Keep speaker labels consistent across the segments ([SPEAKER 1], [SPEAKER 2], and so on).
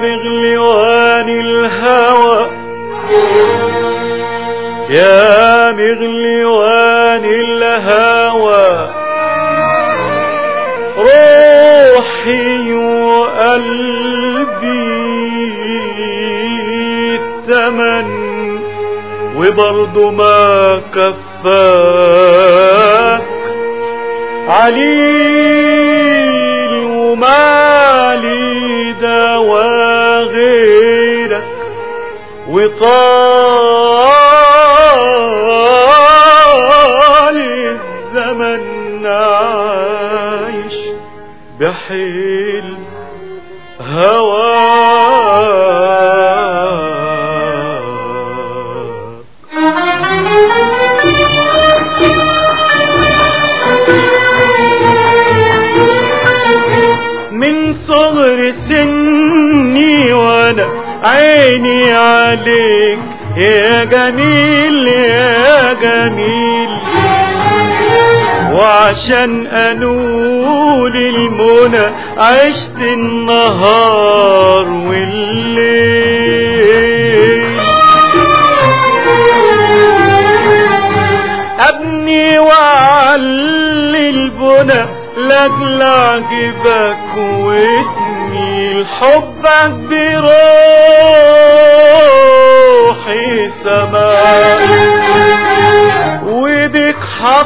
[SPEAKER 1] مغلوان الهوى يا مغلوان الهوى روحي وقلبي الثمن وبرضه ما كفاك عليل ومالي دوا غيرك وطال الزمن عايش بحيل هواك من صغر سني وانا عيني عليك يا جميل يا جميل وعشان انول المنى عشت النهار والليل ابني واعلي البنى لاجل اعجبك واتني لحبك بروحي سماء وبك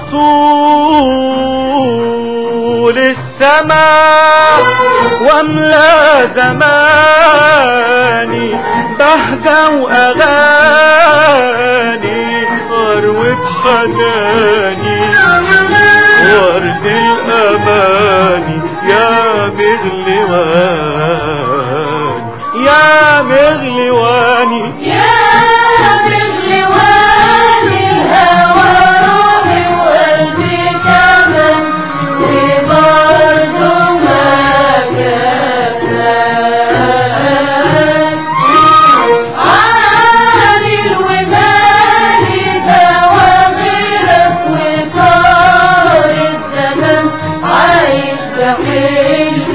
[SPEAKER 1] حطول السماء واملا زماني بهجة واغاني اروي بحناني ورد الاماني يا مغلواني يا مغلواني
[SPEAKER 2] يا مغلوان الهوى روحي وقلبي كمان وبرضه ما كفاك عالي الومالي دوا غيرك وطار الزمن عايش بحلم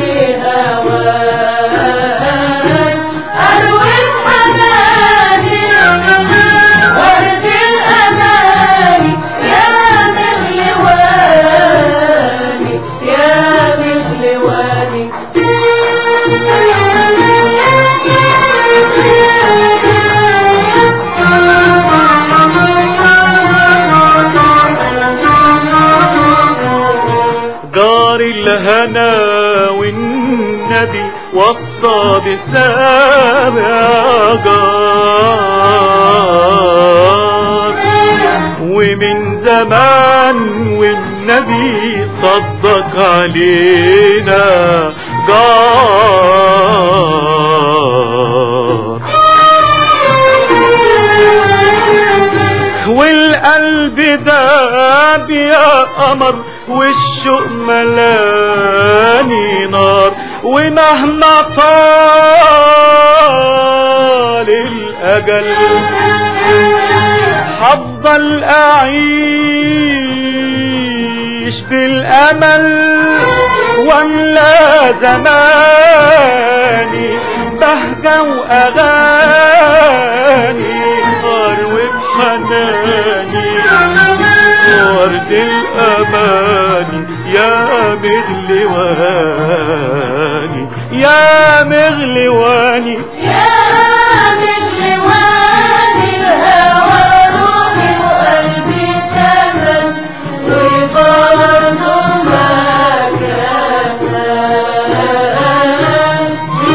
[SPEAKER 2] هواك أروي الحناني ورد الأماني يا مغلواني يا مغلواني
[SPEAKER 1] جار الهنا والنبي وصى بسابع جار ومن زمان والنبي صدق علينا جار والقلب داب يا قمر والشوق ملاني نار ومهما طال الأجل هفضل أعيش بالأمل واملا زماني بهجة وأغاني أروي بحناني ورد الأماني يا مغلواني يا مغلواني
[SPEAKER 2] يا مغلوان الهوى روحي وقلبي كمان وبرضه ما كفاك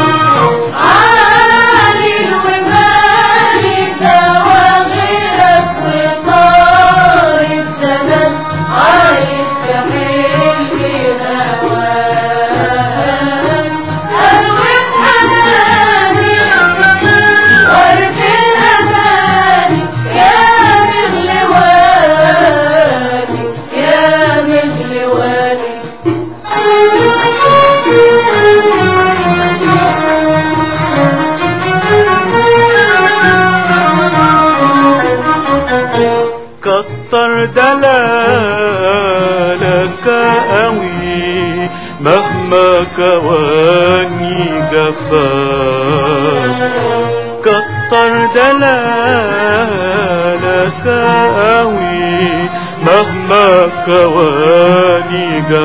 [SPEAKER 2] عالي الومالي دوا غيرك وطار الزمن عايش بحلم هواك أروي بحناني ورد الأماني يا مغلواني يا مغلواني
[SPEAKER 1] كتر دلالك قوي مهما كواني جفاك كتر دلالك قوي مهما كواني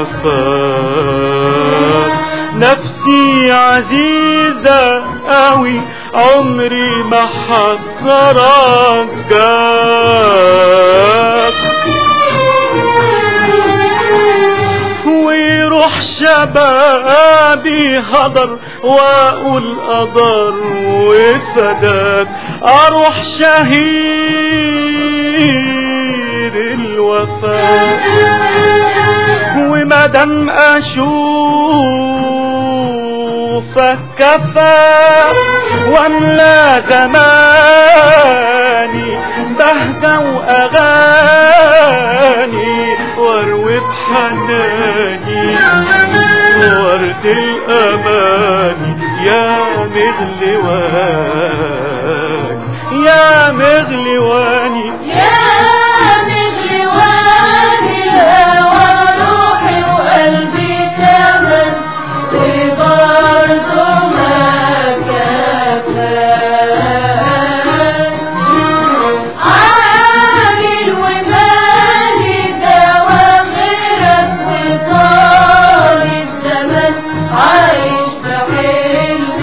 [SPEAKER 1] جفاك نفسي عزيزة قوي عمري ما حترجاك ويروح شبابي هدر واقول قدر وفداك اروح شهيد الوفاء ومادام اشوفك كفى واملا زماني بهجة واغاني واروي بحناني ورد الاماني يا مغلواني يا مغلواني
[SPEAKER 2] يا مغلواني الهوى روحي وقلبي كمان وبرضه ما كفاك عاجل ومالي دوا غيرك وطال الزمن عايش بحلم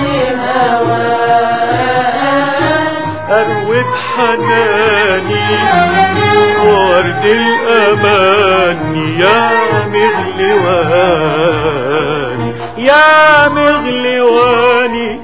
[SPEAKER 2] هواك
[SPEAKER 1] اروي بحناني ورد الاماني يا مغلواني يا مغلواني